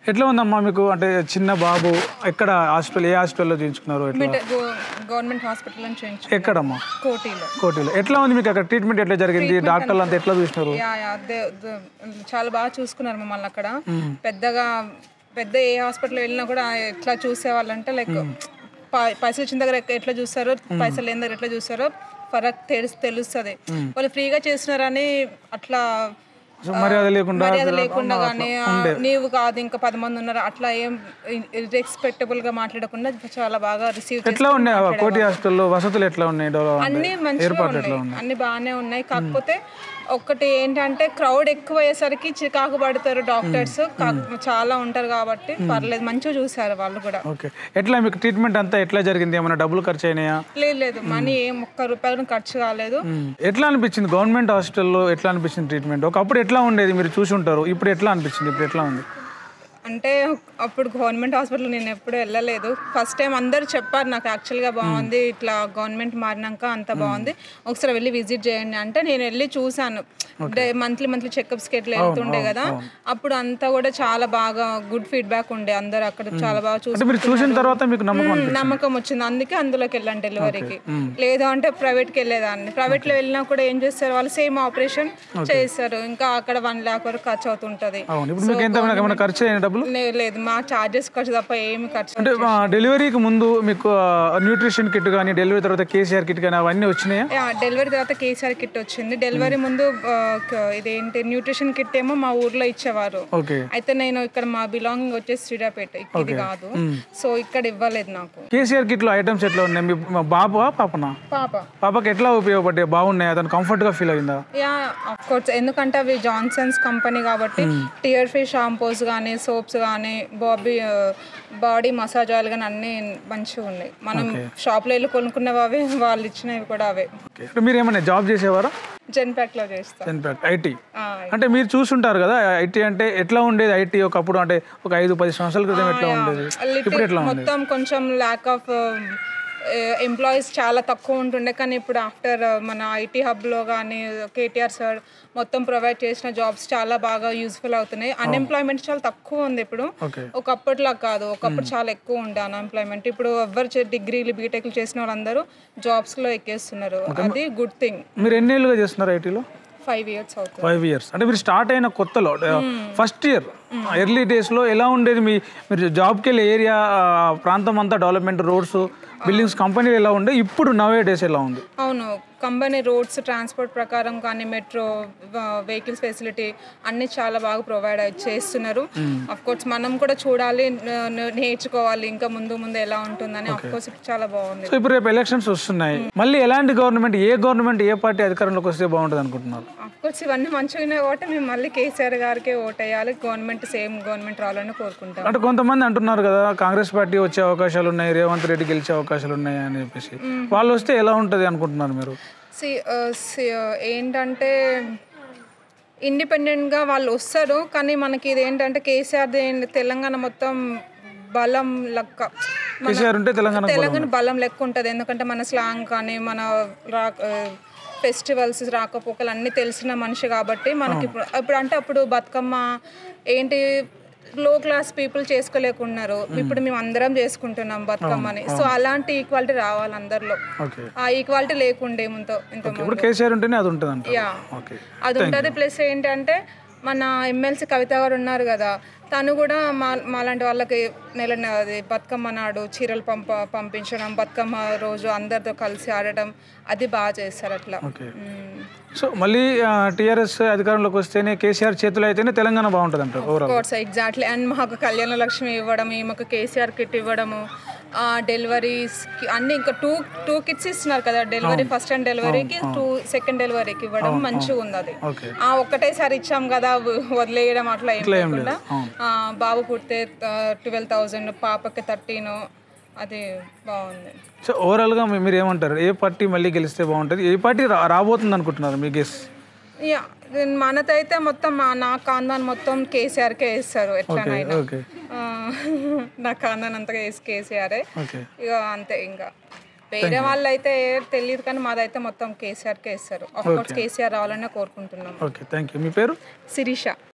ఎట్లా ఉందమ్మా మీకు అంటే చిన్న బాబు ఎక్కడ హాస్పిటల్ ఏ హాస్పిటల్లో చూపించుకున్నారు ఎట్లా బిడ్డ గో- గవర్నమెంట్ హాస్పిటల్ అని చేయించు ఎక్కడమ్మా కోటిలో కోటిలో ఎట్లా ఉంది మీకు అక్కడ ట్రీట్మెంట్ ఎట్లా జరిగింది డాక్టర్లు అంతా ఎట్లా చూసినారు యా యా దే- దే- చాలా బాగా చూసుకున్నారు మమ్మల్ని అక్కడ పెద్దగా పెద్ద ఏ హాస్పిటల్ వెళ్ళినా కూడా ఎట్లా చూసేవాళ్ళంటే లైక్ పై- పైసలు ఇచ్చిన దగ్గర ఎక్క- ఎట్లా చూస్తారో పైసలు లేని దగ్గర ఎట్లా చూస్తారో ఫరక్ తెలుసు తెలుస్తుంది వాళ్ళు ఫ్రీగా చేస్తున్నారని అట్లా సో మర్యాద లేకుండా మర్యాద లేకుండా కానీ నీవు కాదు ఇంకా పది మంది ఉన్నారు అట్లా ఏం రెస్పెక్టబుల్ గా మాట్లాడకుండా చాలా బాగా రిసీవ్ ఎట్లా ఉన్నాయి ఆ కోటి హాస్పిటల్లో వసతులు ఎట్లా ఉన్నాయి డెవలప్ అన్ని మంచిగా ఉన్నాయి అన్ని బాగానే ఉన్నాయి కాకపోతే ఒక్కటి ఏంటంటే క్రౌడ్ ఎక్కువ అయ్యేసరికి చికాకు పడతారు డాక్టర్స్ చాలా ఉంటారు కాబట్టి పర్లేదు మంచిగా చూసారు వాళ్ళు కూడా ఓకే ఎట్లా మీకు ట్రీట్మెంట్ అంతా ఎట్లా జరిగింది ఏమైనా డబ్బులు ఖర్చు అయినాయా లేదు లేదు మనీ ఏం ఒక్క రూపాయి కూడా ఖర్చు కాలేదు మ్మ్. ఎట్లా అనిపించింది గవర్నమెంట్ హాస్పిటల్లో ఎట్లా అనిపించింది ట్రీట్మెంట్ ఒకప్పుడు ఎట్లా ఉండేది మీరు చూసి ఉంటారు ఇప్పుడు ఎట్లా అనిపించింది ఇప్పుడు ఎట్లా ఉంది అంటే అప్పుడు గవర్నమెంట్ హాస్పిటల్ నేను ఎప్పుడు వెళ్ళలేదు ఫస్ట్ టైం అందరు చెప్పారు నాకు యాక్చువల్గా బాగుంది ఇట్లా గవర్నమెంట్ మారినాక అంత బాగుంది ఒకసారి వెళ్ళి విజిట్ చేయండి అంటే నేను వెళ్ళి చూసాను మంత్లీ మంత్లీ చెకప్స్కి ఎట్లా వెళ్తుండే కదా అప్పుడు అంతా కూడా చాలా బాగా గుడ్ ఫీడ్బ్యాక్ ఉండే అందరు అక్కడ చాలా బాగా చూసి అంటే మీరు చూసిన తర్వాత మీకు నమ్మకం అనిపించింది నమ్మకం వచ్చింది అందుకే అందులోకి వెళ్ళాను డెలివరీకి లేదు అంటే ప్రైవేట్కి వెళ్ళేదాన్ని ప్రైవేట్లో వెళ్ళినా కూడా ఏం చేస్తారు వాళ్ళు సేమ్ ఆపరేషన్ చేస్తారు ఇంకా అక్కడ వన్ ల్యాక్ వరకు ఖర్చు అవుతుంటది అవును ఇప్పుడు మీకు ఎంత ఏమైనా ఖర్చు అయిన డబ్బులు లే- లేదు మా చార్జెస్ ఖర్చు తప్ప ఏమి ఖర్చు అంటే ఆ, డెలివరీకి ముందు మీకు న్యూట్రిషన్ కిట్ కానీ డెలివరీ తర్వాత కేసీఆర్ కిట్ కానీ అవన్నీ వచ్చినాయా యా, డెలివరీ తర్వాత కేసీఆర్ కిట్ వచ్చింది డెలివరీ ముందు ఆ, క- ఇదేంటి న్యూట్రిషన్ కిట్ ఏమో మా ఊర్లో ఇచ్చేవారు ఓకే అయితే నేను ఇక్కడ మా బిలాంగింగ్ వచ్చేసి శ్రీరాపేట ఇది కాదు సో ఇక్కడ ఇవ్వలేదు నాకు కేసీఆర్ కిట్లో ఐటమ్స్ ఎట్లా ఉన్నాయి మీ మా బాబా పాపనా పాప పాపకి ఎట్లా ఉపయోగపడ్డాయి బాగున్నాయి అతను కంఫర్ట్గా ఫీల్ అయిందా యా ఆఫ్ కోర్స్ ఎందుకంటే అవి జాన్సన్స్ కంపెనీ కాబట్టి టియర్ ఫీ షాంపూస్ కానీ సోప్స్ కానీ బాబీ బాడీ మసాజ్ ఆయిల్ కానీ అన్నీ మంచిగా ఉన్నాయి మనం షాప్లో వెళ్ళి కొనుక్కున్నవి అవే వాళ్ళు ఇచ్చినవి కూడా అవే ఓకే అంటే మీరు ఏమైనా జాబ్ చేసేవారా జెన్పాక్లో చేస్తాం ఇన్ఫాక్ట్ ఐటీ ఆ, అంటే మీరు చూసుంటారు కదా ఐటీ అంటే ఎట్లా ఉండేది ఐటీ ఒకప్పుడు అంటే ఒక ఐదు పది సంవత్సరాల క్రితం ఎట్లా ఉండేది ఇప్పుడు ఎట్లా ఉంది మొత్తం కొంచెం ల్యాక్ ఆఫ్ ఎంప్లాయీస్ చాలా తక్కువ ఉంటుండే కానీ ఇప్పుడు ఆఫ్టర్ మన ఐటీ హబ్లో కానీ కేటీఆర్ సార్ మొత్తం ప్రొవైడ్ చేసిన జాబ్స్ చాలా బాగా యూస్ఫుల్ అవుతున్నాయి అన్ఎంప్లాయ్మెంట్ చాలా తక్కువ ఉంది ఇప్పుడు ఓకే ఒకప్పటిలా కాదు ఒకప్పుడు చాలా ఎక్కువ ఉండే అన్ఎంప్లాయ్మెంట్ ఇప్పుడు ఎవరు చే- డిగ్రీలు బీటెక్లు చేసిన వాళ్ళందరూ జాబ్స్లో ఎక్కేస్తున్నారు అది గుడ్ థింగ్ మీరు ఎన్ని ఏళ్ళుగా చేస్తున్నారు ఐటీలో ఫైవ్ ఇయర్స్ అవుతుంది ఫైవ్ ఇయర్స్ అంటే మీరు స్టార్ట్ అయిన కొత్తలో ఫస్ట్ ఇయర్ ఎర్లీ డేస్లో ఎలా ఉండేది మీ మీరు జాబ్కి వెళ్ళే ఏరియా ప్రాంతం అంతా డెవలప్మెంట్ రోడ్స్ బిల్డింగ్స్ కంపెనీలు ఎలా ఉండే ఇప్పుడు నవే డేస్ ఎలా ఉంది అవును కంపెనీ రోడ్స్ ట్రాన్స్పోర్ట్ ప్రకారం కానీ మెట్రో వెహికల్స్ ఫెసిలిటీ అన్ని చాలా బాగా ప్రొవైడ్ చేస్తున్నారు అఫ్ కోర్స్ మనం కూడా చూడాలి న- న- నేర్చుకోవాలి ఇంకా ముందు ముందు ఎలా ఉంటుందని అఫ్ కోర్స్ చాలా బాగుంది సో ఇప్పుడు రేపు ఎలక్షన్స్ వస్తున్నాయి మళ్ళీ ఎలాంటి గవర్నమెంట్ ఏ గవర్నమెంట్ ఏ పార్టీ అధికారంలోకి వస్తే బాగుంటుంది అనుకుంటున్నారు అఫ్ కోర్స్ ఇవన్నీ మంచిగా ఉన్నాయి కాబట్టి మేము మళ్ళీ కేసీఆర్ గారికే ఓటేయాలి గవర్నమెంట్ సేమ్ గవర్నమెంట్ రావాలని కోరుకుంటాం అంటే కొంతమంది అంటున్నారు కదా కాంగ్రెస్ పార్టీ వచ్చే అవకాశాలు ఉన్నాయి రేవంత్ రెడ్డి గెలిచే అవకాశాలు ఉన్నాయి అని చెప్పేసి వాళ్ళు వస్తే ఎలా ఉంటుంది అనుకుంటున్నారు మీరు సి సి- ఏంటంటే ఇండిపెండెంట్గా వాళ్ళు వస్తారు కానీ మనకి ఇది ఏంటంటే కేసీఆర్ తెలంగాణ మొత్తం బలం లెక్క మన కేసీఆర్ ఉంటే తెలంగాణ తెలంగాణ బలం లెక్క ఉంటుంది ఎందుకంటే మన స్లాంగ్ కానీ మన రా ఫెస్టివల్స్ రాకపోకలు అన్నీ తెలిసిన మనిషి కాబట్టి మనకి ఇప్పుడు ఇప్పుడు అంటే అప్పుడు బతుకమ్మ ఏంటి లో క్లాస్ పీపుల్ చేసుకోలేకున్నారు ఇప్పుడు మేము అందరం చేసుకుంటున్నాం బతుకమ్మని సో అలాంటి ఈక్వాలిటీ రావాలి అందరిలో ఓకే ఆ ఈక్వాలిటీ లేకుండే ముందు ఇంత ఇప్పుడు కేసీఆర్ ఉంటేనే అది ఉంటుంది అంట యా ఓకే అది ఉంటుంది ప్లస్ ఏంటంటే మన ఎమ్మెల్సీ కవిత గారు ఉన్నారు కదా తను కూడా మా మాలాంటి వాళ్ళకి నెల అది బతుకమ్మ నాడు చీరలు పంప పంపించడం బతుకమ్మ రోజు అందరితో కలిసి ఆడటం అది బాగా చేస్తారు అట్లా ఓకే మ్మ్. సో మళ్ళీ టీఆర్ఎస్ అధికారంలోకి వస్తేనే కేసీఆర్ చేతులు అయితేనే తెలంగాణ బాగుంటుంది అంటారు ఓవరాల్ కోర్స్ ఎగ్జాక్ట్లీ అండ్ మాకు కళ్యాణ లక్ష్మి ఇవ్వడం ఈమెకు కేసీఆర్ కిట్ ఇవ్వడము డెలివరీస్ అన్ని ఇంకా టూ టూ కిట్స్ ఇస్తున్నారు కదా డెలివరీ ఫస్ట్ అండ్ డెలివరీకి టూ సెకండ్ డెలివరీకి ఇవ్వడం మంచిగా ఉంది అది ఓకే ఆ ఒక్కటేసారి ఇచ్చాం కదా వ- వదిలేయడం అట్లా ఏం లేకుండా ఆ, బాబు పుడితే ట్వెల్వ్ థౌజండ్ పాపకి థర్టీన్ అది బాగుంది సో ఓవరాల్గా మీ- మీరు ఏమంటారు ఏ పార్టీ మళ్ళీ గెలిస్తే బాగుంటుంది ఏ పార్టీ రా- రాబోతుంది అనుకుంటున్నారు మీ గెస్ యా మనదైతే మొత్తం మా నా కాందాన్ మొత్తం కేసీఆర్కే వేస్తారు ఎట్లనైనా ఓకే ఆ, నా కాందాన్ అంతగా వేసి కేసీఆరే ఓకే ఇక అంతే ఇంకా వేరే వాళ్ళు అయితే తెలియదు కానీ మాదైతే మొత్తం కేసీఆర్కే వేస్తారు ఆఫ్ కోర్స్ కేసీఆర్ రావాలనే కోరుకుంటున్నాం ఓకే థ్యాంక్ యూ మీ పేరు శిరీష